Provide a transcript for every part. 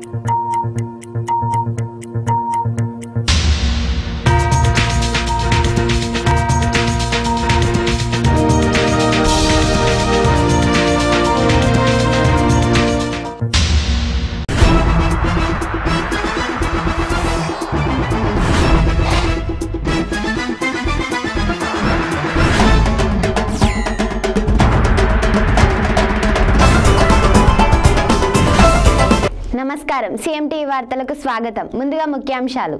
నమస్కారం సిఎంటి వార్తలకు స్వాగతం ముందుగా ముఖ్యాంశాలు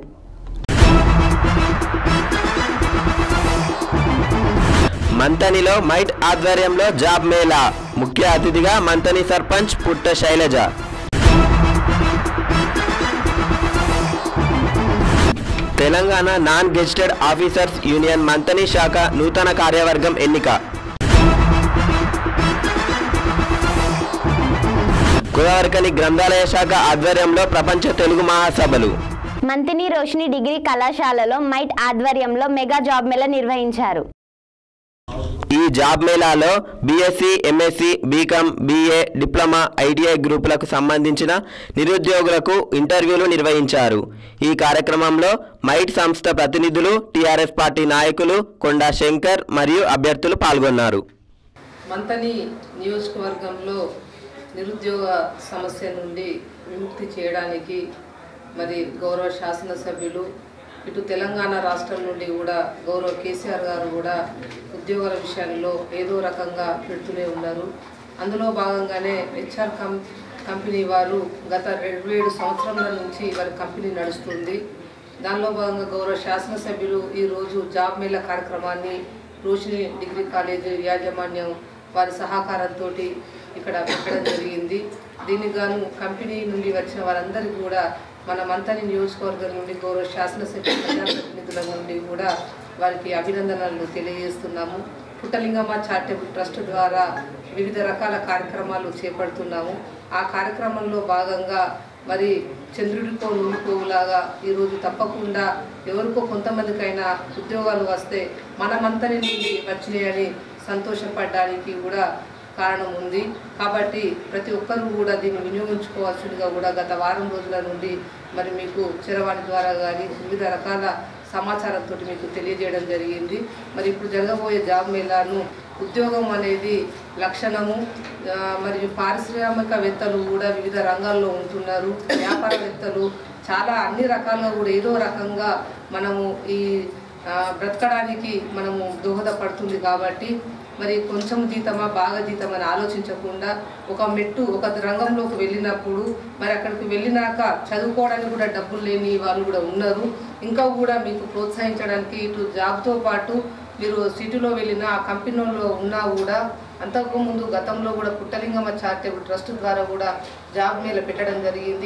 మంతనిలో మైట్ ఆధ్వర్యంలో జాబ్ మేళా ముఖ్య అతిథిగా Manthani sarpanch Putta Sailaja Telangana non gazetted officers union Manthani శాఖ నూతన కార్యవర్గం ఎన్నిక గోదావరికని గ్రంథాలయ శాఖ ఆధ్వర్యంలో ప్రపంచ తెలుగు మహాసభలు మంతిని రోషిని డిగ్రీ కళాశాలలో మైట్ ఆధ్వర్యంలో మెగా జాబ్ మేళా నిర్వహించారు ఈ జాబ్ మేళాలో BSc MSc BCom BA diploma ITI గ్రూపులకు సంబంధించిన నిరుద్యోగులకు ఇంటర్వ్యూలు నిర్వహించారు ఈ కార్యక్రమంలో మైట్ సంస్థ ప్రతినిధులు టీఆర్ఎస్ పార్టీ నాయకులు కొండా శంకర్ మరియు అభ్యర్థులు పాల్గొన్నారు మంతని నియోజకవర్గంలో నిరుద్యోగ సమస్య నుండి విముక్తి చేయడానికి మరి గౌరవ శాసనసభ్యులు ఇటు తెలంగాణ రాష్ట్రం నుండి కూడా గౌరవ కేసీఆర్ గారు కూడా ఉద్యోగాల విషయంలో ఏదో రకంగా పెడుతూనే ఉన్నారు అందులో భాగంగానే హెచ్ఆర్ కం కంపెనీ వారు గత రెండు ఏడు సంవత్సరాల నుంచి వారి కంపెనీ నడుస్తుంది దానిలో భాగంగా గౌరవ శాసనసభ్యులు ఈరోజు జాబ్ మేళా కార్యక్రమాన్ని రోషిని డిగ్రీ కాలేజ్ యాజమాన్యం వారి సహకారంతో ఇక్కడ పెట్టడం జరిగింది దీనికి గాను కంపెనీ నుండి వచ్చిన వారందరికీ కూడా మన మంతని నియోజకవర్గం నుండి గౌరవ శాసనసభ్యుల ప్రజాప్రతినిధుల నుండి కూడా వారికి అభినందనలు తెలియజేస్తున్నాము పుట్టలింగమ్మ చారిటబుల్ ట్రస్ట్ ద్వారా వివిధ రకాల కార్యక్రమాలు చేపడుతున్నాము ఆ కార్యక్రమంలో భాగంగా మరి చంద్రుడికో నూరుకోలాగా ఈరోజు తప్పకుండా ఎవరికో కొంతమందికైనా ఉద్యోగాలు వస్తే మనమంతని నుండి వచ్చినాయని సంతోషపడడానికి కూడా కారణం ఉంది కాబట్టి ప్రతి ఒక్కరూ కూడా దీన్ని వినియోగించుకోవాల్సిందిగా కూడా గత వారం రోజుల నుండి మరి మీకు చరవాణి ద్వారా కానీ వివిధ రకాల సమాచారంతో మీకు తెలియజేయడం జరిగింది మరి ఇప్పుడు జరగబోయే జాబ్ మేళాను ఉద్యోగం అనేది లక్షణము ఆ, మరియు పారిశ్రామికవేత్తలు కూడా వివిధ రంగాల్లో ఉంటున్నారు వ్యాపారవేత్తలు చాలా అన్ని రకాలుగా కూడా ఏదో రకంగా మనము ఈ ఆ, బ్రతకడానికి మనము దోహదపడుతుంది కాబట్టి మరి కొంచెం జీతమా బాగా జీతం అని ఆలోచించకుండా ఒక మెట్టు ఒక రంగంలోకి వెళ్ళినప్పుడు మరి అక్కడికి వెళ్ళినాక చదువుకోవడానికి కూడా డబ్బులు లేని వాళ్ళు కూడా ఉన్నారు ఇంకా కూడా మీకు ప్రోత్సహించడానికి ఇటు జాబ్తో పాటు మీరు సిటీలో వెళ్ళిన ఆ కంపెనీలో ఉన్నా కూడా అంతకుముందు గతంలో కూడా పుట్టలింగమ్మ చారిటబుల్ ట్రస్ట్ ద్వారా కూడా జాబ్ మీద పెట్టడం జరిగింది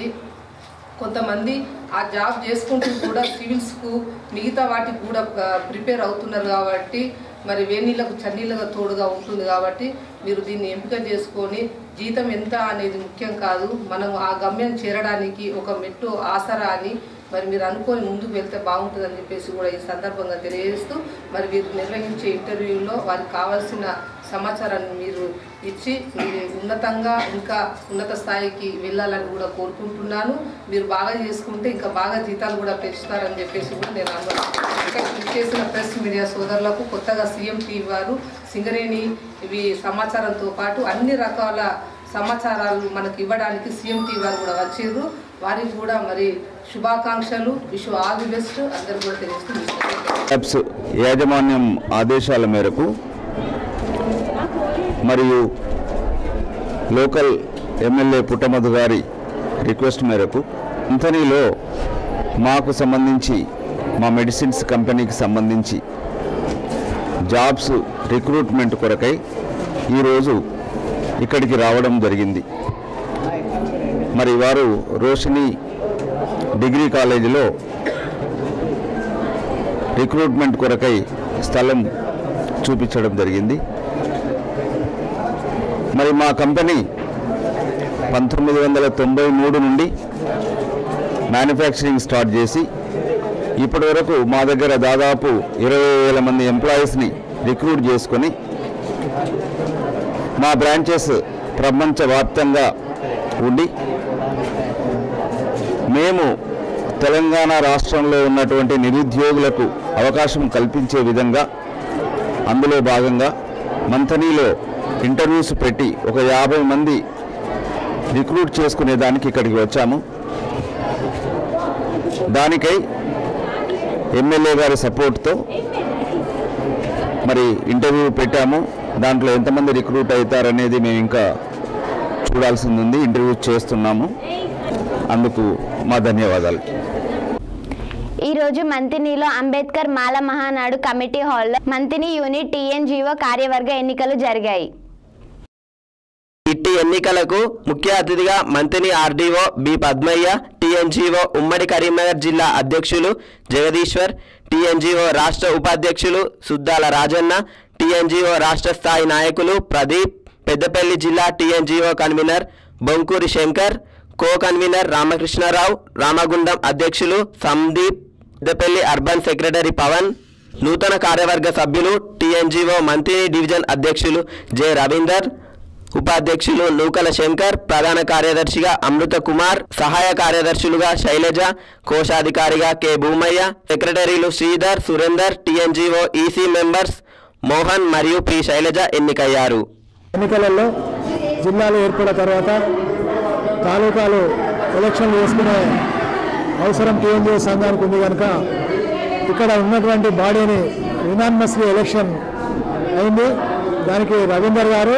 కొంతమంది ఆ జాబ్ చేసుకుంటూ కూడా సివిల్స్కు మిగతా వాటికి కూడా ప్రిపేర్ అవుతున్నారు కాబట్టి మరి వేనీళ్ళకు చన్నీళ్ళగా తోడుగా ఉంటుంది కాబట్టి మీరు దీన్ని ఎంపిక చేసుకొని జీతం ఎంత అనేది ముఖ్యం కాదు మనం ఆ గమ్యం చేరడానికి ఒక మెట్టు ఆసరా అని మరి మీరు అనుకొని ముందుకు వెళ్తే బాగుంటుందని చెప్పేసి కూడా ఈ సందర్భంగా తెలియజేస్తూ మరి వీరు నిర్వహించే ఇంటర్వ్యూలో వారికి కావాల్సిన సమాచారాన్ని మీరు ఇచ్చి మీరు ఉన్నతంగా ఇంకా ఉన్నత స్థాయికి వెళ్ళాలని కూడా కోరుకుంటున్నాను మీరు బాగా చేసుకుంటే ఇంకా బాగా జీతాలు కూడా పెంచుతారని చెప్పేసి కూడా నేను అన్నాను ఇక్కడ చేసిన ప్రెస్ మీడియా సోదరులకు కొత్తగా సీఎం టీవీ వారు సింగరేణి ఇవి సమాచారంతో పాటు అన్ని రకాల సమాచారాలు మనకు ఇవ్వడానికి సీఎం టీవీ వారు కూడా వచ్చిర్రు వారికి కూడా మరి శుభాకాంక్షలు విష్ ఆల్ ది బెస్ట్ అందరు కూడా తెలియజేస్తూ యాప్స్ యాజమాన్యం ఆదేశాల మేరకు మరియు లోకల్ ఎమ్మెల్యే పుట్టమధు గారి రిక్వెస్ట్ మేరకు అంతనీలో మాకు సంబంధించి మా మెడిసిన్స్ కంపెనీకి సంబంధించి జాబ్స్ రిక్రూట్మెంట్ కొరకై ఈరోజు ఇక్కడికి రావడం జరిగింది మరి వారు రోషిని డిగ్రీ కాలేజీలో రిక్రూట్మెంట్ కొరకై స్థలం చూపించడం జరిగింది మరి మా కంపెనీ పంతొమ్మిది వందల తొంభై మూడు నుండి మ్యానుఫ్యాక్చరింగ్ స్టార్ట్ చేసి ఇప్పటి వరకు మా దగ్గర దాదాపు ఇరవై వేల మంది ఎంప్లాయీస్ని రిక్రూట్ చేసుకొని మా బ్రాంచెస్ ప్రపంచవ్యాప్తంగా ఉండి మేము తెలంగాణ రాష్ట్రంలో ఉన్నటువంటి నిరుద్యోగులకు అవకాశం కల్పించే విధంగా అందులో భాగంగా మంథనీలో ఇంటర్వ్యూస్ పెట్టి ఒక యాభై మంది రిక్రూట్ చేసుకునే దానికి ఇక్కడికి వచ్చాము దానికై ఎమ్మెల్యే గారి సపోర్ట్తో మరి ఇంటర్వ్యూ పెట్టాము దాంట్లో ఎంతమంది రిక్రూట్ అవుతారనేది మేము ఇంకా చూడాల్సింది ఉంది ఇంటర్వ్యూ చేస్తున్నాము అందుకు మా ధన్యవాదాలు ఈ రోజు మంతినిలో అంబేద్కర్ మాల మహానాడు కమిటీ హాల్లో మంతిని యూనిట్ టీఎన్జీఓ కార్యవర్గ ఎన్నికలు జరిగాయి ఇట్టి ఎన్నికలకు ముఖ్య అతిథిగా మంత్రి ఆర్డీఓ బి పద్మయ్య టీఎన్జీఓ ఉమ్మడి కరీంనగర్ జిల్లా అధ్యక్షులు జగదీశ్వర్ టీఎన్జీఓ రాష్ట్ర ఉపాధ్యక్షులు సుద్దాల రాజన్న టీఎన్జీఓ రాష్ట్ర స్థాయి నాయకులు ప్రదీప్ పెద్దపల్లి జిల్లా TNGO convener Bonkuri Shankar co convener Ramakrishna Rao Ramagundam అధ్యక్షులు సందీప్ పెద్దపల్లి అర్బన్ సెక్రటరీ పవన్ నూతన కార్యవర్గ సభ్యులు టీఎన్జీఓ మంత్రి డివిజన్ అధ్యక్షులు జె రవీందర్ ఉపాధ్యక్షులు నూకల శంకర్ ప్రధాన కార్యదర్శిగా అమృత కుమార్ సహాయ కార్యదర్శులుగా శైలజ కోశాధికారిగా కె భూమయ్య సెక్రటరీలు Sridhar Surender TNGO EC members Mohan మరియు పి శైలజ ఎన్నికయ్యారు ఎన్నికలలో జిల్లాలు ఏర్పడిన తర్వాత తాలూకాలు ఎలక్షన్లు వేసుకునే అవసరం టీఎన్జీ సంఘానికి ఉంది కనుక ఇక్కడ ఉన్నటువంటి బాడీని యునానిమస్లీ ఎలక్షన్ అయింది దానికి రవీందర్ గారు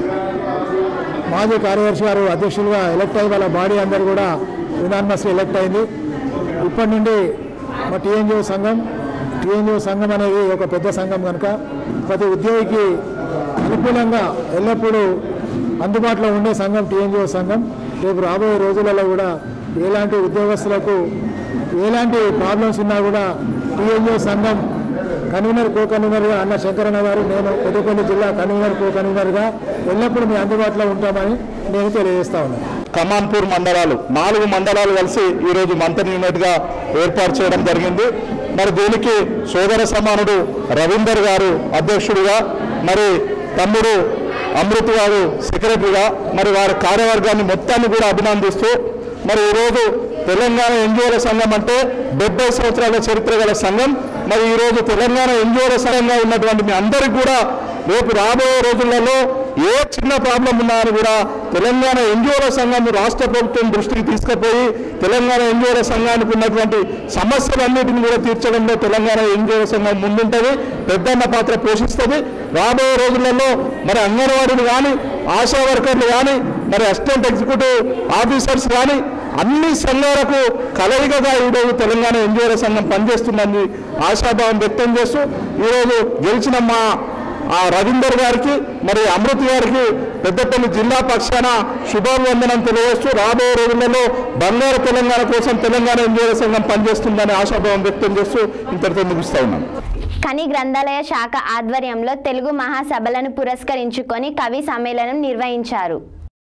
మాజీ కార్యదర్శి గారు అధ్యక్షులుగా ఎలక్ట్ అయ్యి వాళ్ళ బాడీ అందరు కూడా యునానిమస్లీ ఎలక్ట్ అయింది ఇప్పటి నుండి మా టీఎన్జిఓ సంఘం టీఎన్జిఓ సంఘం అనేది ఒక పెద్ద సంఘం కనుక ప్రతి ఉద్యోగికి అనుకూలంగా ఎల్లప్పుడూ అందుబాటులో ఉండే సంఘం టీఎన్జిఓ సంఘం రేపు రాబోయే రోజులలో కూడా ఎలాంటి ఉద్యోగస్తులకు ఎలాంటి ప్రాబ్లమ్స్ ఉన్నా కూడా టీఎన్జిఓ సంఘం కన్వీనర్ కో కన్వీనర్గా అన్న శంకరన్న గారు నేను పెద్దపల్లి జిల్లా కన్వీనర్ కో కన్వీనర్గా ఎల్లప్పుడూ మీ అందుబాటులో ఉంటామని నేను తెలియజేస్తా ఉన్నాను కమాన్పూర్ మండలాలు నాలుగు మండలాలు కలిసి ఈరోజు మంత్రి యూనిట్గా ఏర్పాటు చేయడం జరిగింది మరి దీనికి సోదర సమానుడు రవీందర్ గారు అధ్యక్షుడిగా మరి తమ్ముడు అమృత్ గారు సెక్రటరీగా మరి వారి కార్యవర్గాన్ని మొత్తాన్ని కూడా అభినందిస్తూ మరి ఈరోజు తెలంగాణ ఎన్జిఓల సంఘం అంటే డెబ్బై సంవత్సరాల చరిత్ర గల సంఘం మరి ఈరోజు తెలంగాణ ఎన్జిఓల సంఘంగా ఉన్నటువంటి మీ అందరికీ కూడా రేపు రాబోయే రోజులలో ఏ చిన్న ప్రాబ్లం ఉన్నా అని కూడా తెలంగాణ ఎన్జిఓల సంఘం రాష్ట్ర ప్రభుత్వం దృష్టికి తీసుకుపోయి తెలంగాణ ఎన్జిఓల సంఘానికి ఉన్నటువంటి సమస్యలన్నిటిని కూడా తీర్చడంలో తెలంగాణ ఎన్జిఓల సంఘం ముందుంటుంది పెద్దన్న పాత్ర పోషిస్తుంది రాబోయే రోజులలో మరి అంగన్వాడీలు కానీ ఆశా వర్కర్లు కానీ మరి అసిస్టెంట్ ఎగ్జిక్యూటివ్ ఆఫీసర్స్ కానీ అన్ని సంఘాలకు కలయికగా ఈరోజు తెలంగాణ ఎన్జిఓల సంఘం పనిచేస్తుందని ఆశాభావం వ్యక్తం చేస్తూ ఈరోజు గెలిచిన మా ఆ రవీందర్ గారికి మరి అమృత్ గారికి పెద్దపల్లి జిల్లా పక్షాన శుభాభివందనం తెలియజేస్తూ రాబోయే రోజులలో బంగారు తెలంగాణ కోసం తెలంగాణ ఎన్జిఓల సంఘం పనిచేస్తుందని ఆశాభావం వ్యక్తం చేస్తూ ఇంతటితో ముగిస్తా ఉన్నాను కని గ్రంథాలయ శాఖ ఆధ్వర్యంలో తెలుగు మహాసభలను పురస్కరించుకొని కవి సమ్మేళనం నిర్వహించారు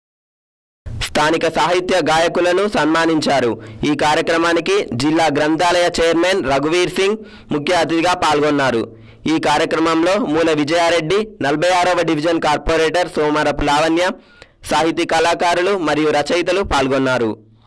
స్థానిక సాహిత్య గాయకులను సన్మానించారు ఈ కార్యక్రమానికి జిల్లా గ్రంథాలయ చైర్మన్ రఘువీర్ సింగ్ ముఖ్య అతిథిగా పాల్గొన్నారు ఈ కార్యక్రమంలో మూల విజయారెడ్డి నలభై ఆరవ డివిజన్ కార్పొరేటర్ సోమరపు లావణ్య సాహితీ కళాకారులు మరియు రచయితలు పాల్గొన్నారు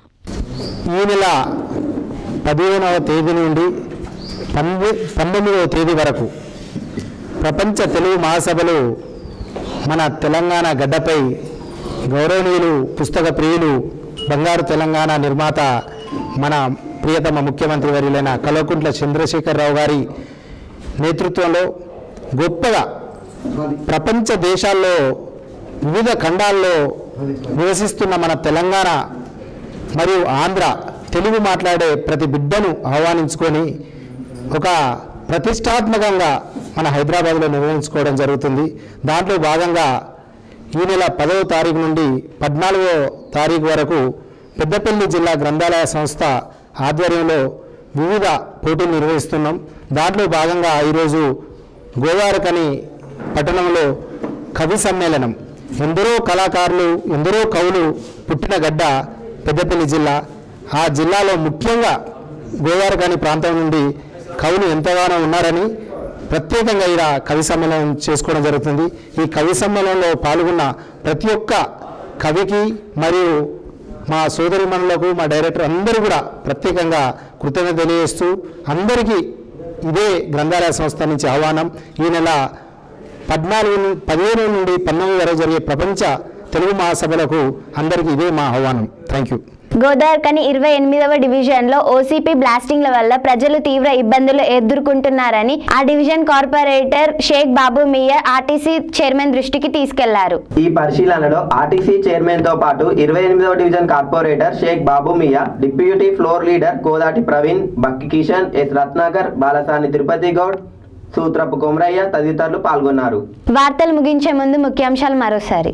ఈ నెల పదిహేనవ తేదీ నుండి పంతొమ్మిది పంతొమ్మిదవ తేదీ వరకు ప్రపంచ తెలుగు మహాసభలు మన తెలంగాణ గడ్డపై గౌరవనీయులు పుస్తక ప్రియులు బంగారు తెలంగాణ నిర్మాత మన ప్రియతమ ముఖ్యమంత్రి వర్యులైన కల్వకుంట్ల చంద్రశేఖరరావు గారి నేతృత్వంలో గొప్పగా ప్రపంచ దేశాల్లో వివిధ ఖండాల్లో నివసిస్తున్న మన తెలంగాణ మరియు ఆంధ్ర తెలుగు మాట్లాడే ప్రతి బిడ్డను ఆహ్వానించుకొని ఒక ప్రతిష్టాత్మకంగా మన హైదరాబాద్లో నిర్వహించుకోవడం జరుగుతుంది దాంట్లో భాగంగా ఈ నెల పదవ తారీఖు నుండి పద్నాలుగో తారీఖు వరకు పెద్దపల్లి జిల్లా గ్రంథాలయ సంస్థ ఆధ్వర్యంలో వివిధ పోటీలు నిర్వహిస్తున్నాం దాంట్లో భాగంగా ఈరోజు గోవారకని పట్టణంలో కవి సమ్మేళనం ఎందరో కళాకారులు ఎందరో కవులు పుట్టిన గడ్డ పెద్దపల్లి జిల్లా ఆ జిల్లాలో ముఖ్యంగా గోవారకని ప్రాంతం నుండి కవులు ఎంతగానో ఉన్నారని ప్రత్యేకంగా ఇలా కవి సమ్మేళనం చేసుకోవడం జరుగుతుంది ఈ కవి సమ్మేళనంలో పాల్గొన్న ప్రతి ఒక్క కవికి మరియు మా సోదరిమణులకు మా డైరెక్టర్ అందరూ కూడా ప్రత్యేకంగా కృతజ్ఞత తెలియజేస్తూ అందరికీ ఇదే గ్రంథాలయ సంస్థ నుంచి ఆహ్వానం ఈ నెల పద్నాలుగు ను- పదిహేను నుండి పంతొమ్మిది వరకు జరిగే ప్రపంచ తెలుగు మహాసభలకు అందరికీ ఇదే మా ఆహ్వానం థ్యాంక్ యూ గోదావరికని ఇరవై ఎనిమిదవ డివిజన్లో ఓసీపీ బ్లాస్టింగ్ల వల్ల ప్రజలు తీవ్ర ఇబ్బందులు ఎదుర్కొంటున్నారని ఆ division corporator Sheikh Babu Mia RTC chairman దృష్టికి తీసుకెళ్లారు ఈ పరిశీలనలో ఆర్టీసీ చైర్మన్ తో పాటు ఇరవై ఎనిమిదవ division corporator Sheikh Babu Mia deputy floor leader Kodati Praveen Bakki Kishan S Ratnakar Balasani Tirupati Goud Sutrapu Komaraiah తదితరులు పాల్గొన్నారు వార్తలు ముగించే ముందు ముఖ్యాంశాలు మరోసారి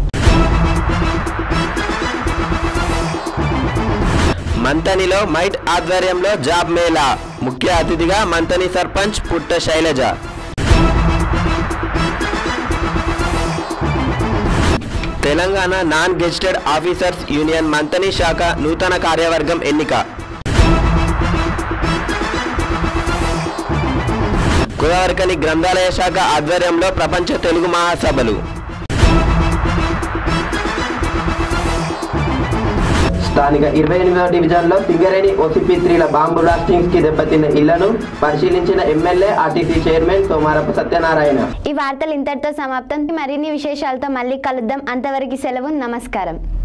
మంతనిలో మైట్ ఆధ్వర్యంలో జాబ్ మేళా ముఖ్య అతిథిగా Manthani sarpanch Putta Sailaja Telangana non gazetted officers union Manthani శాఖ నూతన కార్యవర్గం ఎన్నిక గోదావరికని గ్రంథాలయ శాఖ ఆధ్వర్యంలో ప్రపంచ తెలుగు మహాసభలు స్థానిక ఇరవై ఎనిమిదవ డివిజన్లో సింగరేణి ఓసీపీ త్రీల బాంబు బ్లాస్టింగ్స్ కి దెబ్బతిన్న ఇళ్లను పరిశీలించిన MLA RTC chairman Somarapu Satyanarayana ఈ వార్తలు ఇంతటితో సమాప్తం మరిన్ని విశేషాలతో మళ్ళీ కలుద్దాం అంతవరకు సెలవు నమస్కారం